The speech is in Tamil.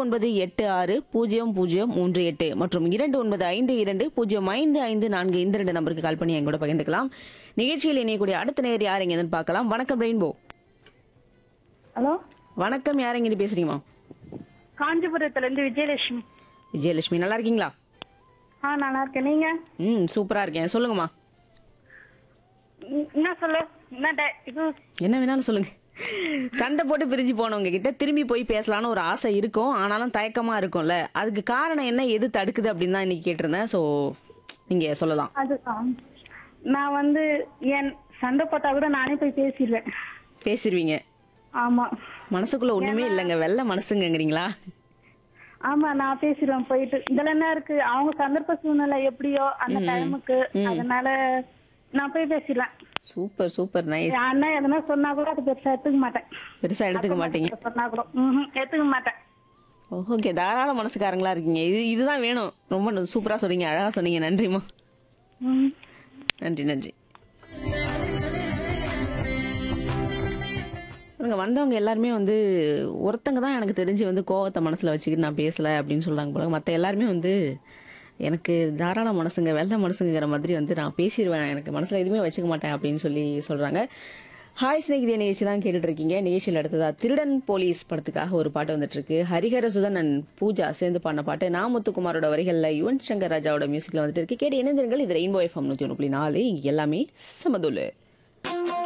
ஒன்பது எட்டு ஆறு பூஜ்ஜியம் பூஜ்ஜியம் மூன்று எட்டு மற்றும் இரண்டு ஒன்பது ஐந்து இரண்டு பூஜ்ஜியம் ஐந்து ஐந்து நான்கு இந்த ரெண்டு நம்பருக்கு கால் பண்ணி என் கூட பகிர்ந்துக்கலாம் நிகழ்ச்சியில் இணையக்கூடிய அடுத்த நேர் யார் எங்கன்னு பார்க்கலாம் வணக்கம் ரெயின்போ ஹலோ வணக்கம் யார் எங்க பேசுறீங்கம்மா காஞ்சிபுரத்துல இருந்து விஜயலட்சுமி விஜயலட்சுமி நல்லா இருக்கீங்களா ஆ நல்லா இருக்கேன் நீங்க ம் சூப்பரா இருக்கேன் சொல்லுங்கம்மா ம், என்ன சொல்லு என்ன டே- இது என்ன வேணாலும் சொல்லுங்க சண்டை போட்டு பிரிஞ்சு போனவங்க கிட்ட திரும்பி போய் பேசலாம்னு ஒரு ஆசை இருக்கும் ஆனாலும் தயக்கமா இருக்கும்ல அதுக்கு காரணம் என்ன எது தடுக்குது அப்படின்னு தான் இன்னைக்கு கேட்டிருந்தேன் ஸோ நீங்க சொல்லலாம் அது ஆ. நான் வந்து என் சண்டை போட்டா கூட நானே போய் பேசிடுவேன் பேசிடுவீங்க ஆமா மனசுக்குள்ள ஒண்ணுமே இல்லைங்க வெள்ள மனசுங்கங்கிறீங்களா ஆமா நான் பேசிடுவேன் போயிட்டு இதுல என்ன இருக்கு அவங்க சந்தர்ப்ப சூழ்நிலை எப்படியோ அந்த டைமுக்கு அதனால நான் போய் பேசிடுவேன் சூப்பர் சூப்பர் நைஸ் என் அண்ணன் எதனா சொன்னா கூட அது பெருசா எடுத்துக்க மாட்டேன் பெருசா எடுத்துக்க மாட்டீங்க சொன்னா கூட ம்ஹும், எடுத்துக்க மாட்டேன் ஓகே தாராள மனசுக்காரங்களா இருக்கீங்க இது இதுதான் வேணும் ரொம்ப சூப்பரா சொன்னீங்க அழகா சொன்னீங்க நன்றிம்மா ம். நன்றி நன்றி இவங்க வந்தவங்க எல்லாருமே வந்து ஒருத்தங்க தான் எனக்கு தெரிஞ்சு வந்து கோவத்தை மனசுல வச்சுக்கிட்டு நான் பேசல அப்படின்னு சொல்றாங்க போல மற்ற எல்லாருமே வந்து எனக்கு தாராள மனசுங்க வெள்ளை மனசுங்கிற மாதிரி வந்து நான் பேசிடுவேன் எனக்கு மனசுல எதுவுமே வச்சுக்க மாட்டேன் அப்படின்னு சொல்லி சொல்றாங்க ஹாய் ஸ்நேகிதே நிகழ்ச்சி தான் கேட்டுட்டு இருக்கீங்க நிகழ்ச்சியில் அடுத்ததா திருடன் போலீஸ் படத்துக்காக ஒரு பாட்டு வந்துட்டு இருக்கு ஹரிஹர சுதன் and பூஜா சேர்ந்து பாடின பாட்டு நா முத்துக்குமாரோட வரிகள்ல யுவன் சங்கர் ராஜாவோட மியூசிக்ல வந்துட்டு இருக்கு கேட்டு இணைந்திருங்கள் இது ரெயின்போ எஃப்எம் நூத்தி ஒன்று புள்ளி நாலு இங்க எல்லாமே சமதுல்லு